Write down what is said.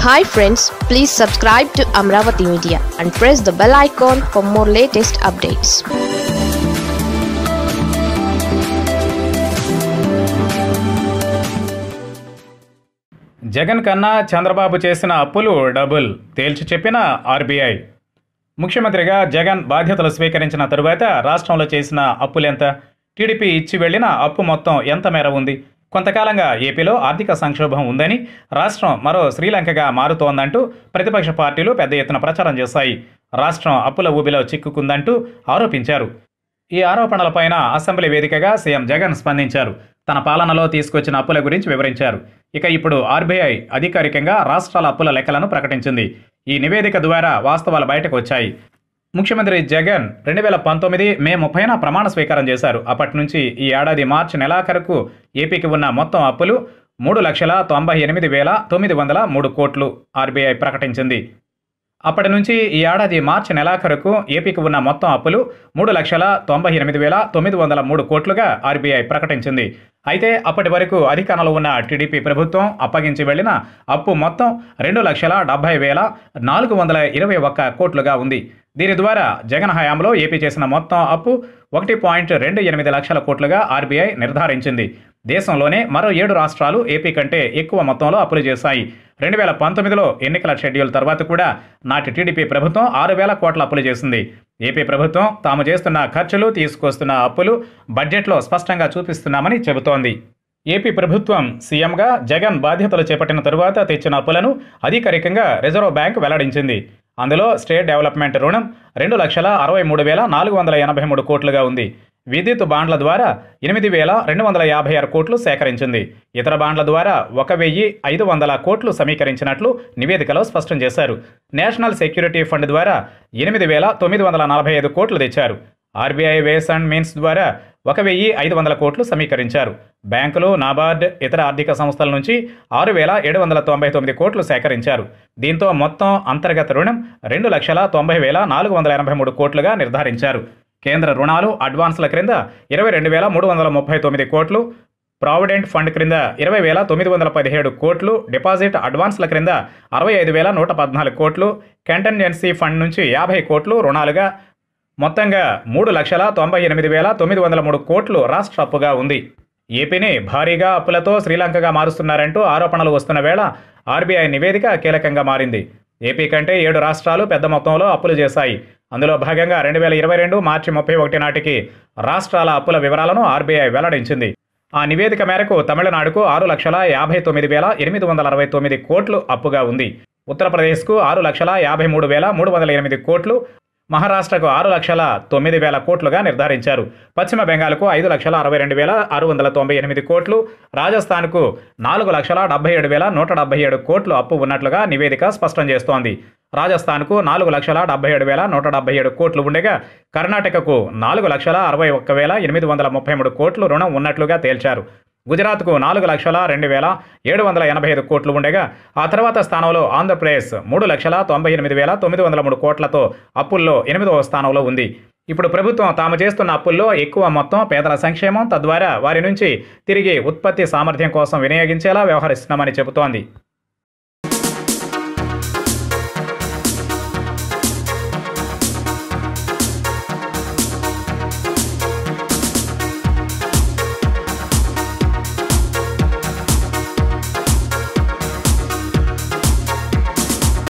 hi friends please subscribe to Amaravati media and press the bell icon for more latest updates Jagan కన్నా చంద్రబాబు చేసిన అప్పులు double తేల్చి చెప్పిన RBI ముఖ్యమంత్రిగా జగన్ బాధ్యతలు స్వీకరించిన తరువాత రాష్ట్రంలో చేసిన అప్పులెంత టీడీపీ ఇచ్చి వెళ్లిన అప్పు మొత్తం ఎంత మేర ఉంది కొంతకాలంగా ఏపీలో ఆర్థిక సంక్షోభం ఉందని రాష్ట్రం మరో శ్రీలంకగా మారుతోందంటూ ప్రతిపక్ష పార్టీలు పెద్ద ఎత్తున ప్రచారం చేశాయి రాష్ట్రం అప్పుల ఊబిలో చిక్కుకుందంటూ ఆరోపించారు ఈ ఆరోపణలపైన అసెంబ్లీ వేదికగా సీఎం జగన్ స్పందించారు తన పాలనలో తీసుకొచ్చిన అప్పుల గురించి వివరించారు ఇక ఇప్పుడు ఆర్బీఐ అధికారికంగా రాష్ట్రాల అప్పుల లెక్కలను ప్రకటించింది ఈ నివేదిక ద్వారా వాస్తవాలు బయటకు వచ్చాయి ముఖ్యమంత్రి జగన్ రెండు వేల పంతొమ్మిది మే ముప్పైన ప్రమాణ స్వీకారం చేశారు అప్పటి నుంచి ఈ ఏడాది మార్చి నెలాఖరుకు ఏపీకి ఉన్న మొత్తం అప్పులు మూడు లక్షల తొంభై ఎనిమిది వేల తొమ్మిది వందల మూడు కోట్లు ఆర్బీఐ ప్రకటించింది అప్పటి నుంచి ఈ ఏడాది మార్చి నెలాఖరుకు ఏపీకి ఉన్న మొత్తం అప్పులు మూడు లక్షల తొంభై ఎనిమిది వేల తొమ్మిది వందల మూడు కోట్లుగా ఆర్బీఐ ప్రకటించింది అయితే అప్పటి వరకు అధికారంలో ఉన్న టీడీపీ ప్రభుత్వం అప్పగించి వెళ్లిన అప్పు మొత్తం రెండు లక్షల డెబ్బై వేల నాలుగు వందల ఇరవై ఒక్క కోట్లుగా ఉంది దీని ద్వారా జగన్ హయాంలో ఏపీ చేసిన మొత్తం అప్పు ఒకటి పాయింట్ రెండు ఎనిమిది లక్షల కోట్లుగా ఆర్బీఐ నిర్ధారించింది దేశంలోనే మరో ఏడు రాష్ట్రాలు ఏపీ కంటే ఎక్కువ మొత్తంలో అప్పులు చేశాయి రెండు వేల పంతొమ్మిదిలో ఎన్నికల షెడ్యూల్ తర్వాత కూడా నాటి టీడీపీ ప్రభుత్వం ఆరు వేల కోట్ల అప్పులు చేసింది ఏపీ ప్రభుత్వం తాము చేస్తున్న ఖర్చులు తీసుకొస్తున్న అప్పులు బడ్జెట్లో స్పష్టంగా చూపిస్తున్నామని చెబుతోంది ఏపీ ప్రభుత్వం సీఎంగా జగన్ బాధ్యతలు చేపట్టిన తరువాత తెచ్చిన అప్పులను అధికారికంగా రిజర్వ్ బ్యాంక్ వెల్లడించింది అందులో స్టేట్ డెవలప్మెంట్ రుణం రెండు లక్షల అరవై మూడు వేల నాలుగు వందల ఎనభై మూడు కోట్లుగా ఉంది విద్యుత్ బాండ్ల ద్వారా ఎనిమిది వేల రెండు వందల యాభై ఆరు కోట్లు సేకరించింది ఇతర బాండ్ల ద్వారా ఒక వెయ్యి ఐదు వందల కోట్లు సమీకరించినట్లు నివేదికలో స్పష్టం చేశారు నేషనల్ సెక్యూరిటీ ఫండ్ ద్వారా ఎనిమిది వేల తొమ్మిది వందల నలభై ఐదు కోట్లు తెచ్చారు ఆర్బీఐ వేస్ అండ్ మీన్స్ ద్వారా ఒక వెయ్యి ఐదు వందల కోట్లు సమీకరించారు బ్యాంకులు నాబార్డ్ ఇతర ఆర్థిక సంస్థల నుంచి ఆరు వేల ఏడు వందల తొంభై తొమ్మిది కోట్లు సేకరించారు దీంతో మొత్తం అంతర్గత రుణం రెండు లక్షల తొంభై వేల నాలుగు వందల ఎనభై మూడు కోట్లుగా నిర్ధారించారు కేంద్ర రుణాలు అడ్వాన్స్ల క్రింద ఇరవై రెండు వేల మూడు వందల ముప్పై తొమ్మిది కోట్లు ప్రావిడెంట్ ఫండ్ క్రింద ఇరవై వేల తొమ్మిది వందల పదిహేడు కోట్లు డిపాజిట్ అడ్వాన్స్ల క్రింద అరవై ఐదు వేల నూట పద్నాలుగు కోట్లు కంటెంజెన్సీ ఫండ్ నుంచి యాభై కోట్లు రుణాలుగా మొత్తంగా మూడు లక్షల తొంభై ఎనిమిది వేల తొమ్మిది వందల మూడు కోట్లు రాష్ట్ర అప్పుగా ఉంది ఏపీని భారీగా అప్పులతో శ్రీలంకగా మారుస్తున్నారంటూ ఆరోపణలు వస్తున్న వేళ ఆర్బీఐ నివేదిక కీలకంగా మారింది ఏపీ కంటే ఏడు రాష్ట్రాలు పెద్ద మొత్తంలో అప్పులు చేశాయి అందులో భాగంగా రెండు వేల ఇరవై రెండు మార్చి ముప్పై ఒకటి నాటికి రాష్ట్రాల అప్పుల వివరాలను ఆర్బీఐ వెల్లడించింది ఆ నివేదిక మేరకు తమిళనాడుకు ఆరు లక్షల యాభై తొమ్మిది వేల ఎనిమిది వందల అరవై తొమ్మిది కోట్లు అప్పుగా ఉంది ఉత్తరప్రదేశ్కు ఆరు లక్షల యాభై మూడు వేల మూడు వందల ఎనిమిది కోట్లు మహారాష్ట్రకు ఆరు లక్షల తొమ్మిది వేల కోట్లుగా నిర్ధారించారు పశ్చిమ బెంగాల్కు ఐదు లక్షల అరవై రెండు వేల ఆరు వందల తొంభై ఎనిమిది కోట్లు రాజస్థాన్కు నాలుగు లక్షల డెబ్బై ఏడు వేల నూట డెబ్బై ఏడు కోట్లు అప్పు ఉన్నట్లుగా నివేదిక స్పష్టం చేస్తోంది రాజస్థాన్కు నాలుగు లక్షల డెబ్బై ఏడు వేల నూట డెబ్బై ఏడు కోట్లు ఉండగా కర్ణాటకకు నాలుగు లక్షల అరవై ఒక్క వేల ఎనిమిది వందల ముప్పై మూడు కోట్లు రుణం ఉన్నట్లుగా తేల్చారు గుజరాత్కు నాలుగు లక్షల రెండు వేల ఏడు వందల ఎనభై ఐదు కోట్లు ఉండగా ఆ తర్వాత స్థానంలో ఆంధ్రప్రదేశ్ మూడు లక్షల తొంభై ఎనిమిది వేల తొమ్మిది వందల మూడు కోట్లతో అప్పుల్లో ఎనిమిదవ స్థానంలో ఉంది ఇప్పుడు ప్రభుత్వం తాము చేస్తున్న అప్పుల్లో ఎక్కువ మొత్తం పేదల సంక్షేమం తద్వారా వారి నుంచి తిరిగి ఉత్పత్తి సామర్థ్యం కోసం వినియోగించేలా వ్యవహరిస్తున్నామని చెబుతోంది